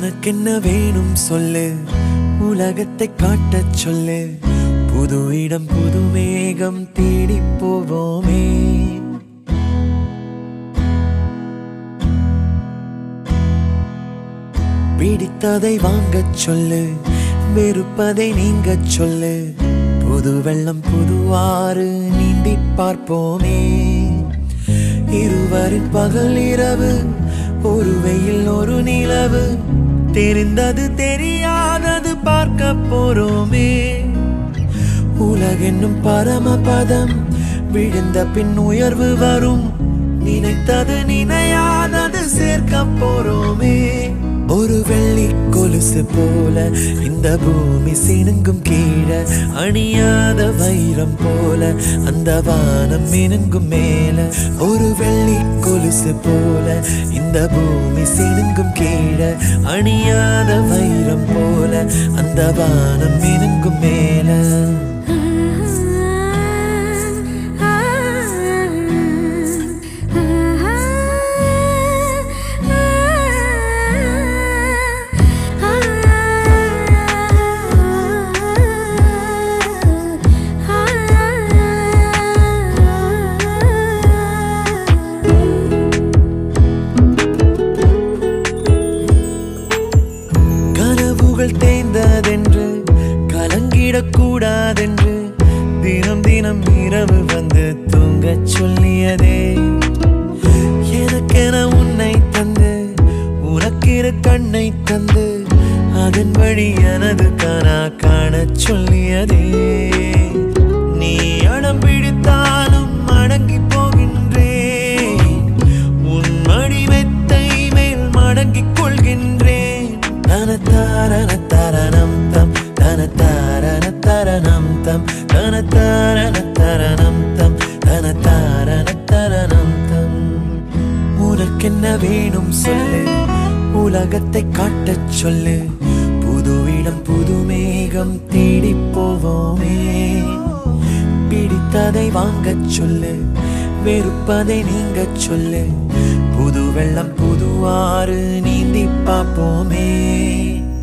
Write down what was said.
உனக்கென்ன வேணும் சொல்லு உலகத்தை காட்டச் சொல்லு புது இடம் புது மேகம் தேடி போவோமே பிடித்ததை வாங்கச் சொல்லு வெறுப்பதை நீங்கச் சொல்லு புது வெள்ளம் புது ஆறு நீந்தி பார்ப்போமே இருவரின் பகல் இரவு ஒரு வெயில் ஒரு நிலவு தெரிந்தது தெரியாதது பார்க்க போறோமே உலகென்னும் பரமபதம் விழுந்த பின் உயர்வு வரும் நினைத்தது நினையாதது சேர்க்க போறோமே ஒரு வெள்ளி கொலுசு போல இந்த பூமி சினுங்கும் கீழே அணியாத வைரம் போல அந்த வானம் மினுங்கும் மேல ஒரு வெள்ளி கொலுசு போல இந்த பூமி சினுங்கும் கீழே அணியாத வைரம் போல அந்த வானம் மினுங்கும் மேல கனவுகள் தேய்ந்ததென்று கலங்கிடக் கூடாதென்று தினம் தினம் இரவு வந்து தூங்கச் சொல்லியதே எனக்கென உன்னை தந்து உனக்கிரு கண்ணை தந்து அதன் வழி எனது கனா காணச் சொல்லியதே நீ அடம் பிடித்தாலும் அடங்கி போகின்றேன் உன் மடி மெத்தை மேல் மடங்கிக் கொள்கின்றேன் தனத்தாரண தரணம் தம் தனத்தாரண தரணம் தம் தனத்தாரண தரணம் தம் தனத்தாரண தரணம் தம் உனக்கென்ன வேணும் சொல்லு உலகத்தை காட்டச் சொல்லு புது இடம் புது மேகம் தேடி போவோமே பிடித்ததை வாங்கச் சொல்லு வெறுப்பதை நீங்கச் சொல்லு புது வெள்ளம் புது ஆறு நீந்தி பார்ப்போமே